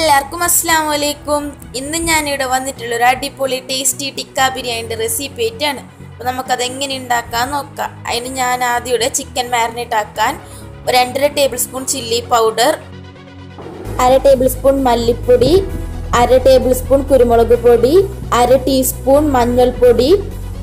എല്ലാവർക്കും അസ്സാം വലൈക്കും ഇന്ന് ഞാനിവിടെ വന്നിട്ടുള്ള ഒരു അടിപൊളി ടേസ്റ്റി ടിക്ക ബിരിയാണിൻ്റെ റെസിപ്പി ആയിട്ടാണ് അപ്പോൾ നമുക്കത് എങ്ങനെ ഉണ്ടാക്കാൻ നോക്കാം അതിന് ഞാൻ ആദ്യം ഇവിടെ ചിക്കൻ മാരിനേറ്റ് ആക്കാൻ ഒരു രണ്ടര ടേബിൾ സ്പൂൺ ചില്ലി പൗഡർ അര ടേബിൾ സ്പൂൺ മല്ലിപ്പൊടി അര ടേബിൾ സ്പൂൺ കുരുമുളക് പൊടി അര ടീസ്പൂൺ മഞ്ഞൾപ്പൊടി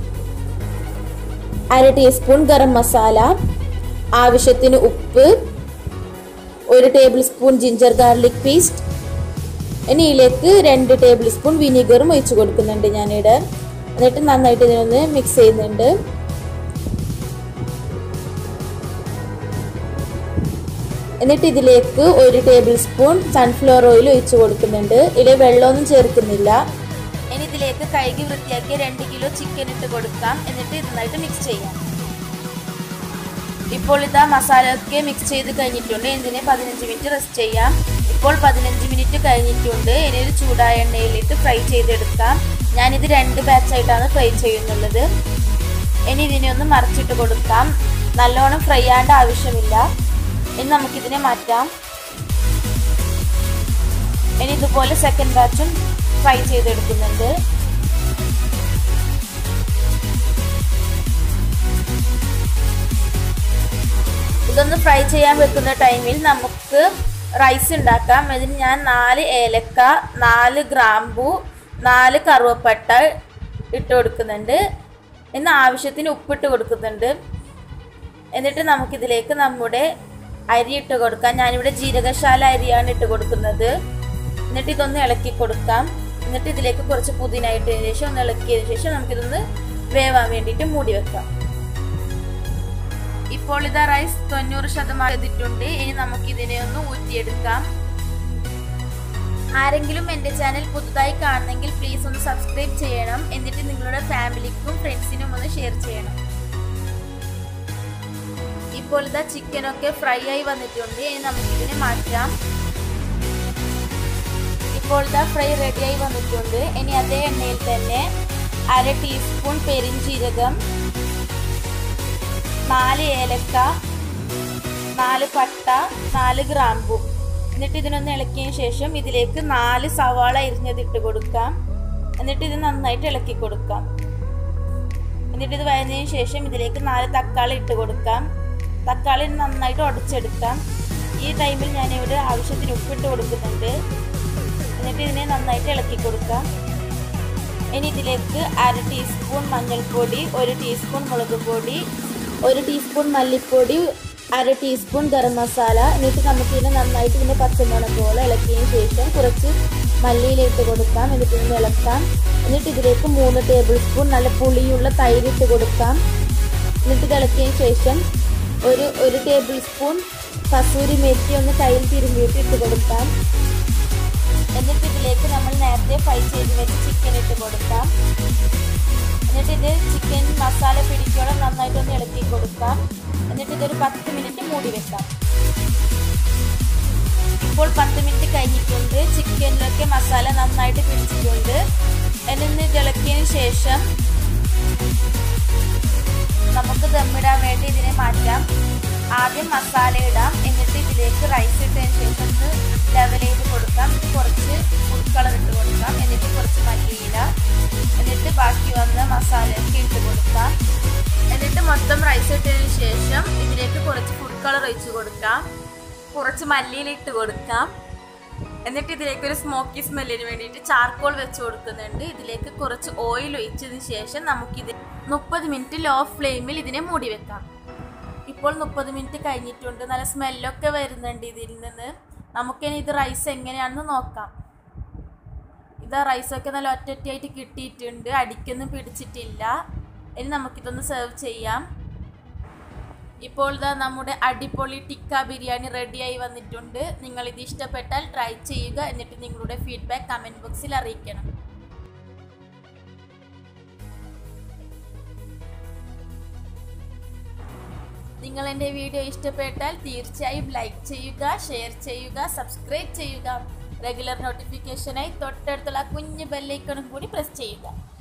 അര ടീസ്പൂൺ ഗരം മസാല ആവശ്യത്തിന് ഉപ്പ് ഒരു tablespoon ginger garlic paste ഇനി ഇതിലേക്ക് രണ്ട് ടേബിൾ സ്പൂൺ വിനീഗറും ഒഴിച്ചു കൊടുക്കുന്നുണ്ട് ഞാനിവിടെ എന്നിട്ട് നന്നായിട്ട് ഇതിനൊന്ന് മിക്സ് ചെയ്യുന്നുണ്ട് എന്നിട്ട് ഇതിലേക്ക് ഒരു ടേബിൾ സ്പൂൺ സൺഫ്ലവർ ഓയിൽ ഒഴിച്ചു കൊടുക്കുന്നുണ്ട് ഇതിൽ വെള്ളമൊന്നും ചേർക്കുന്നില്ല ഇനി ഇതിലേക്ക് കഴുകി വൃത്തിയാക്കി രണ്ട് കിലോ ചിക്കൻ ഇട്ട് കൊടുക്കാം എന്നിട്ട് ഇതായിട്ട് മിക്സ് ചെയ്യാം ഇപ്പോൾ ഇതാ മസാല ഒക്കെ മിക്സ് ചെയ്ത് കഴിഞ്ഞിട്ടുണ്ട് ഇതിനെ പതിനഞ്ച് മിനിറ്റ് റെസ്റ്റ് ചെയ്യാം ഇപ്പോൾ പതിനഞ്ച് മിനിറ്റ് കഴിഞ്ഞിട്ടുണ്ട് ഇനി ഒരു ചൂടായ എണ്ണയിലിട്ട് ഫ്രൈ ചെയ്തെടുക്കാം ഞാനിത് രണ്ട് ബാച്ചായിട്ടാണ് ഫ്രൈ ചെയ്യുന്നുള്ളത് ഇനി ഇതിനെ ഒന്ന് മറിച്ചിട്ട് കൊടുക്കാം നല്ലോണം ഫ്രൈ ആവേണ്ട ആവശ്യമില്ല ഇനി നമുക്കിതിനെ മാറ്റാം ഇനി ഇതുപോലെ സെക്കൻഡ് ബാച്ചും ഫ്രൈ ചെയ്തെടുക്കുന്നുണ്ട് ഇതൊന്ന് ഫ്രൈ ചെയ്യാൻ വെക്കുന്ന ടൈമിൽ നമുക്ക് റൈസ് ഉണ്ടാക്കാം ഇതിന് ഞാൻ നാല് ഏലക്ക നാല് ഗ്രാമ്പു നാല് കറുവപ്പട്ട ഇട്ട് കൊടുക്കുന്നുണ്ട് എന്ന് ആവശ്യത്തിന് ഉപ്പിട്ട് കൊടുക്കുന്നുണ്ട് എന്നിട്ട് നമുക്കിതിലേക്ക് നമ്മുടെ അരി ഇട്ട് കൊടുക്കാം ഞാനിവിടെ ജീരകശാല അരിയാണ് ഇട്ട് കൊടുക്കുന്നത് എന്നിട്ട് ഇതൊന്ന് ഇളക്കി കൊടുക്കാം എന്നിട്ട് ഇതിലേക്ക് കുറച്ച് പുതിന ഇട്ടതിന് ശേഷം ഒന്ന് ഇളക്കിയതിന് ശേഷം നമുക്കിതൊന്ന് വേവാൻ വേണ്ടിയിട്ട് മൂടി വെക്കാം ഇപ്പോൾ ഇതാ റൈസ് തൊണ്ണൂറ് ശതമാനം ചെയ്തിട്ടുണ്ട് ഇനി നമുക്ക് ഇതിനെ ഒന്ന് ഊറ്റിയെടുക്കാം ആരെങ്കിലും എൻ്റെ ചാനൽ പുതുതായി കാണുന്നെങ്കിൽ പ്ലീസ് ഒന്ന് സബ്സ്ക്രൈബ് ചെയ്യണം എന്നിട്ട് നിങ്ങളുടെ ഫാമിലിക്കും ഫ്രണ്ട്സിനും ഒന്ന് ഷെയർ ചെയ്യണം ഇപ്പോൾ ഇതാ ചിക്കനൊക്കെ ഫ്രൈ ആയി വന്നിട്ടുണ്ട് ഇനി നമുക്ക് ഇതിനെ മാറ്റാം ഇപ്പോൾ ഇതാ ഫ്രൈ റെഡിയായി വന്നിട്ടുണ്ട് ഇനി അതേ എണ്ണയിൽ തന്നെ അര ടീസ്പൂൺ പെരിഞ്ചീരകം നാല് ഏലക്ക നാല് പട്ട നാല് ഗ്രാമ്പു എന്നിട്ട് ഇതിനൊന്ന് ഇളക്കിയതിന് ശേഷം ഇതിലേക്ക് നാല് സവാള അരിഞ്ഞത് ഇട്ട് കൊടുക്കാം എന്നിട്ട് ഇത് നന്നായിട്ട് ഇളക്കി കൊടുക്കാം എന്നിട്ട് ഇത് വഴഞ്ഞതിന് ശേഷം ഇതിലേക്ക് നാല് തക്കാളി ഇട്ട് കൊടുക്കാം തക്കാളി നന്നായിട്ട് ഉടച്ചെടുക്കാം ഈ ടൈമിൽ ഞാനിവിടെ ആവശ്യത്തിന് ഉപ്പിട്ട് കൊടുക്കുന്നുണ്ട് എന്നിട്ട് ഇതിനെ നന്നായിട്ട് ഇളക്കി കൊടുക്കാം ഇനി ഇതിലേക്ക് അര ടീസ്പൂൺ മഞ്ഞൾപ്പൊടി ഒരു ടീസ്പൂൺ മുളക് പൊടി ഒരു ടീസ്പൂൺ മല്ലിപ്പൊടി അര ടീസ്പൂൺ ഗരം മസാല എന്നിട്ട് നമുക്ക് ഇതിനെ നന്നായിട്ട് ഇതിൻ്റെ പച്ചമുളകോളം ഇളക്കിയതിന് ശേഷം കുറച്ച് മല്ലിയിലിട്ട് കൊടുക്കാം എന്നിട്ട് ഇതിനെ ഇളക്കാം എന്നിട്ട് ഇതിലേക്ക് മൂന്ന് ടേബിൾ സ്പൂൺ നല്ല പുളിയുള്ള തൈര് ഇട്ട് കൊടുക്കാം എന്നിട്ട് ഇത് ഇളക്കിയതിന് ശേഷം ഒരു ഒരു ടേബിൾ സ്പൂൺ കസൂരി മെത്തി ഒന്ന് കയ്യിൽ തിരുമ്പിയിട്ട് ഇട്ട് കൊടുക്കാം എന്നിട്ട് ഇതിലേക്ക് നമ്മൾ നേരത്തെ ഫ്രൈ ചെയ്ത് വെച്ച് ചിക്കൻ ഇട്ട് കൊടുക്കാം എന്നിട്ട് ഇത് ചിക്കൻ മസാല പിടിക്കോളം നന്നായിട്ടൊന്ന് ഇളക്കി കൊടുക്കാം എന്നിട്ട് ഇതൊരു പത്ത് മിനിറ്റ് മൂടി വെക്കാം ഇപ്പോൾ പത്ത് മിനിറ്റ് കഴിഞ്ഞിട്ടുണ്ട് ചിക്കനിലൊക്കെ മസാല നന്നായിട്ട് പിടിച്ചിട്ടുണ്ട് എന്നിന്ന് ഇത് ഇളക്കിയതിന് ശേഷം നമുക്ക് ദമ്മിടാൻ വേണ്ടി ഇതിനെ മാറ്റാം ആദ്യം മസാല ഇടാം എന്നിട്ട് ഇതിലേക്ക് റൈസ് ഇട്ടതിന് ശേഷം ഒന്ന് ലെവൽ ചെയ്ത് കൊടുക്കാം ഇത് കുറച്ച് ഫുഡ് കളർ ഇട്ട് കൊടുക്കാം എന്നിട്ട് കുറച്ച് മല്ലിയില എന്നിട്ട് ബാക്കി വന്ന മസാലയൊക്കെ ഇട്ട് കൊടുക്കാം എന്നിട്ട് മൊത്തം റൈസ് ഇട്ടതിന് ശേഷം ഇതിലേക്ക് കുറച്ച് ഫുഡ് കളർ ഒഴിച്ച് കൊടുക്കാം കുറച്ച് മല്ലിയില ഇട്ട് കൊടുക്കാം എന്നിട്ട് ഇതിലേക്ക് ഒരു സ്മോക്കി സ്മെല്ലിന് വേണ്ടിയിട്ട് ചാർക്കോൾ വെച്ച് കൊടുക്കുന്നുണ്ട് ഇതിലേക്ക് കുറച്ച് ഓയിൽ ഒഴിച്ചതിന് ശേഷം നമുക്കിത് മുപ്പത് മിനിറ്റ് ലോ ഫ്ലെയിമിൽ ഇതിനെ മൂടി വെക്കാം ഇപ്പോൾ മുപ്പത് മിനിറ്റ് കഴിഞ്ഞിട്ടുണ്ട് നല്ല സ്മെല്ലൊക്കെ വരുന്നുണ്ട് ഇതിൽ നിന്ന് നമുക്കിനി ഇത് റൈസ് എങ്ങനെയാണെന്ന് നോക്കാം ഇത് റൈസൊക്കെ നല്ല ഒറ്റൊറ്റയായിട്ട് കിട്ടിയിട്ടുണ്ട് അടിക്കൊന്നും പിടിച്ചിട്ടില്ല ഇനി നമുക്കിതൊന്ന് സെർവ് ചെയ്യാം ഇപ്പോൾ ഇതാ നമ്മുടെ അടിപൊളി ടിക്ക ബിരിയാണി റെഡിയായി വന്നിട്ടുണ്ട് നിങ്ങൾ ഇത് ഇഷ്ടപ്പെട്ടാൽ ട്രൈ ചെയ്യുക എന്നിട്ട് നിങ്ങളുടെ ഫീഡ്ബാക്ക് കമൻറ്റ് ബോക്സിൽ അറിയിക്കണം നിങ്ങൾ എൻ്റെ വീഡിയോ ഇഷ്ടപ്പെട്ടാൽ തീർച്ചയായും ലൈക്ക് ചെയ്യുക ഷെയർ ചെയ്യുക സബ്സ്ക്രൈബ് ചെയ്യുക റെഗുലർ നോട്ടിഫിക്കേഷനായി തൊട്ടടുത്തുള്ള കുഞ്ഞു ബെല്ലൈക്കണും കൂടി പ്രസ് ചെയ്യുക